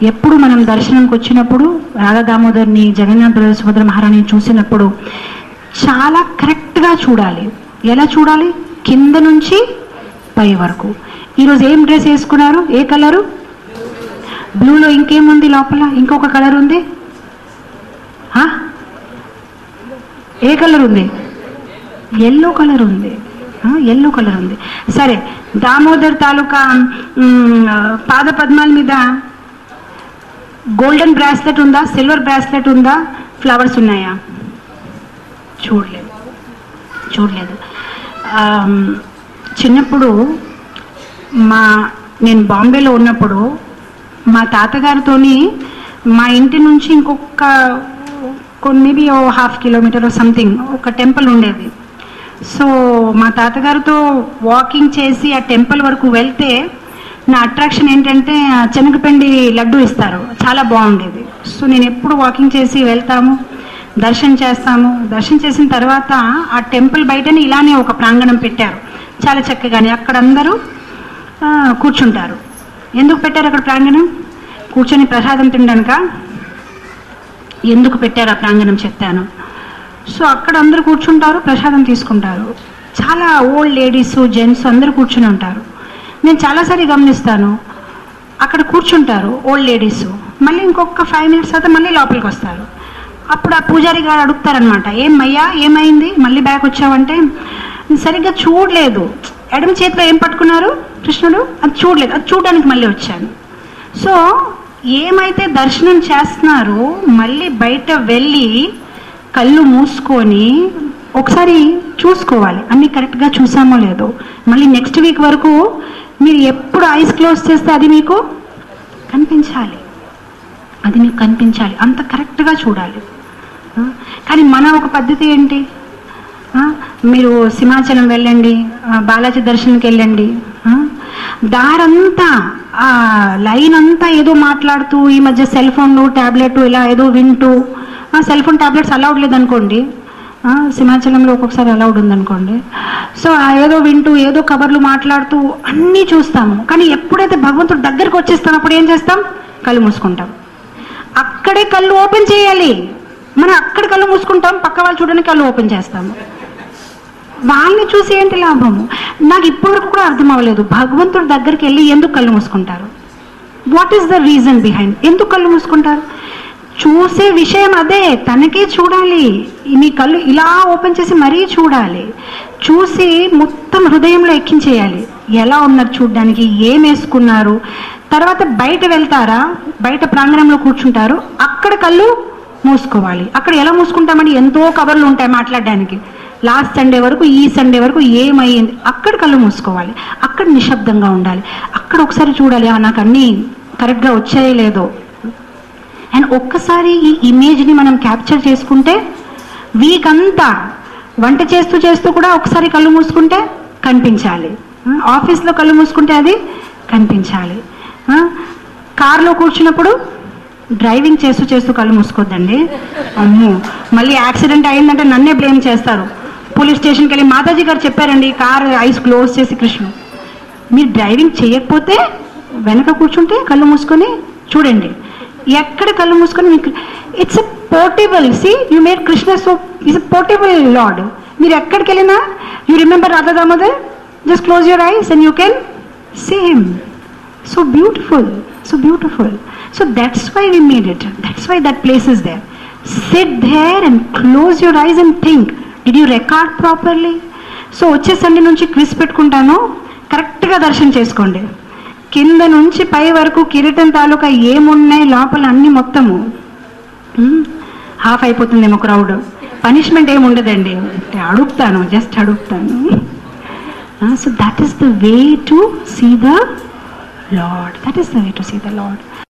ఎప్పుడు మనం దర్శనంకి వచ్చినప్పుడు రాధా దామోదర్ని జగన్నాథ సుభద్ర మహారాణిని చూసినప్పుడు చాలా కరెక్ట్గా చూడాలి ఎలా చూడాలి కింద నుంచి పై వరకు ఈరోజు ఏం డ్రెస్ వేసుకున్నారు ఏ కలరు బ్లూలో ఇంకేముంది లోపల ఇంకొక కలర్ ఉంది ఆ? ఏ కలర్ ఉంది ఎల్లో కలర్ ఉంది ఎల్లో కలర్ ఉంది సరే దామోదర్ తాలూకా మ్, పాద పద్మాల మీద గోల్డెన్ బ్రాస్లెట్ ఉందా సిల్వర్ బ్రాస్లెట్ ఉందా ఫ్లవర్స్ ఉన్నాయా చూడలేదు చూడలేదు ఆమ్, చిన్నప్పుడు మా నేను బాంబేలో ఉన్నప్పుడు మా తాతగారితోని మా ఇంటి నుంచి ఇంకొక మేబీ ఓ హాఫ్ కిలోమీటర్ సంథింగ్ ఒక టెంపుల్ ఉండేది సో మా తాతగారితో వాకింగ్ చేసి ఆ టెంపుల్ వరకు వెళ్తే నా అట్రాక్షన్ ఏంటంటే ఆ శనగపిండి లడ్డు ఇస్తారు చాలా బాగుండేది సో నేను ఎప్పుడు వాకింగ్ చేసి వెళ్తాము దర్శనం చేస్తాము దర్శనం చేసిన తర్వాత ఆ టెంపుల్ బయటనే ఇలానే ఒక ప్రాంగణం పెట్టారు చాలా చక్కగానే అక్కడ అందరూ ఆ, కూర్చుంటారు ఎందుకు పెట్టారు అక్కడ ప్రాంగణం కూర్చొని ప్రసాదం తినడానిక ఎందుకు పెట్టారు ఆ ప్రాంగణం చెప్తాను సో అక్కడ అందరూ కూర్చుంటారు ప్రసాదం తీసుకుంటారు చాలా ఓల్డ్ లేడీస్ జెంట్స్ అందరూ కూర్చుని ఉంటారు నేను చాలాసారి గమనిస్తాను అక్కడ కూర్చుంటారు ఓల్డ్ లేడీస్ మళ్ళీ ఇంకొక ఫైవ్ మినిట్స్ తర్వాత మళ్ళీ లోపలికి వస్తారు అప్పుడు ఆ పూజారి గారు అడుగుతారనమాట ఏమయ్యా ఏమైంది మళ్ళీ బ్యాక్ వచ్చావంటే సరిగ్గా చూడలేదు ఎడమ చేతిలో ఏం పట్టుకున్నారు కృష్ణుడు అది చూడలేదు అది చూడడానికి మళ్ళీ వచ్చాను సో ఏమైతే దర్శనం చేస్తున్నారో మళ్ళీ బయట వెళ్ళి కళ్ళు మూసుకొని ఒకసారి చూసుకోవాలి అన్ని కరెక్ట్గా చూసామో లేదో మళ్ళీ నెక్స్ట్ వీక్ వరకు మీరు ఎప్పుడు ఐస్ క్లోజ్ చేస్తే అది మీకు కనిపించాలి అది మీకు కనిపించాలి అంత కరెక్ట్గా చూడాలి ఆ, కానీ మన ఒక పద్ధతి ఏంటి ఆ, మీరు సింహాచలం వెళ్ళండి ఆ, బాలాజీ దర్శనంకి వెళ్ళండి ఆ, దారంతా ఆ లైన్ అంతా ఏదో మాట్లాడుతూ ఈ మధ్య సెల్ ఫోన్ ట్యాబ్లెట్ ఇలా ఏదో వింటూ సెల్ ఫోన్ ట్యాబ్లెట్స్ అలౌడ్ లేదనుకోండి ఆ, సింహాచలంలో ఒక్కొక్కసారి అలౌడ్ ఉందనుకోండి సో ఆ ఏదో వింటూ ఏదో కబర్లు మాట్లాడుతూ అన్నీ చూస్తాము కానీ ఎప్పుడైతే భగవంతుడు దగ్గరకు వచ్చేస్తాం అప్పుడు ఏం చేస్తాం కళ్ళు మూసుకుంటాం అక్కడే కళ్ళు ఓపెన్ చేయాలి మనం అక్కడ కళ్ళు మూసుకుంటాం పక్క వాళ్ళు చూడడానికి కళ్ళు ఓపెన్ చేస్తాము వాళ్ళని చూసి ఏంటి లాభము నాకు ఇప్పటివరకు కూడా అర్థం అవ్వలేదు భగవంతుడి దగ్గరికి వెళ్ళి ఎందుకు కళ్ళు మూసుకుంటారు what is the reason behind ఎందుకు కళ్ళు మూసుకుంటారు చూసే విషయం అదే తనకే చూడాలి మీ కళ్ళు ఇలా ఓపెన్ చేసి మరీ చూడాలి చూసి మొత్తం హృదయంలో ఎక్కించేయాలి ఎలా ఉన్నారు చూడడానికి ఏం వేసుకున్నారు తర్వాత బయట వెళ్తారా బయట ప్రాంగణంలో కూర్చుంటారు అక్కడ కళ్ళు మూసుకోవాలి అక్కడ ఎలా మూసుకుంటామని ఎంతో కవర్లు ఉంటాయి మాట్లాడడానికి లాస్ట్ సండే వరకు ఈ సండే వరకు ఏమైంది అక్కడ కళ్ళు మూసుకోవాలి అక్కడ నిశ్శబ్దంగా ఉండాలి అక్కడ ఒకసారి చూడాలి "ఆ, నాకు అన్నీ కరెక్ట్గా వచ్చాయో లేదో అండ్ ఒక్కసారి ఈ ఇమేజ్ని మనం క్యాప్చర్ చేసుకుంటే వీక్ అంతా వంట చేస్తూ చేస్తూ కూడా ఒకసారి కళ్ళు మూసుకుంటే కనిపించాలి ఆ, ఆఫీస్లో కళ్ళు మూసుకుంటే అది కనిపించాలి ఆ, కార్లో కూర్చున్నప్పుడు డ్రైవింగ్ చేస్తూ చేస్తూ కళ్ళు మూసుకోవద్దండి అమ్మో మళ్ళీ యాక్సిడెంట్ అయిందంటే నన్నే బ్లేమ్ చేస్తారు పోలీస్ స్టేషన్కి వెళ్ళి మాతాజీ గారు చెప్పారండి కార్ ఐస్ క్లోజ్ చేసి కృష్ణ మీరు డ్రైవింగ్ చేయకపోతే వెనక కూర్చుంటే కళ్ళు మూసుకొని చూడండి ఎక్కడ కళ్ళు మూసుకొని మీకు it's a portable see you made Krishna so it's a portable lord మీరు ఎక్కడికి వెళ్ళినా you remember Radha Damodar just close your eyes and you can same so beautiful so beautiful so that's why we made it that's why that place is there sit there and close your eyes and think did you record properly so వచ్చే Sunday నుంచి quiz పెట్టుకుంటాను కరెక్ట్గా దర్శనం చేసుకోండి కింద నుంచి పై వరకు కిరీటం తాలూకా ఏమున్నాయి లోపల అన్ని మొత్తము హాఫ్ అయిపోతుందేమో క్రౌడ్ పనిష్మెంట్ ఏమి ఉండదండి అడుగుతాను జస్ట్ అడుగుతాను so that is the way to see the lord that is the way to see the lord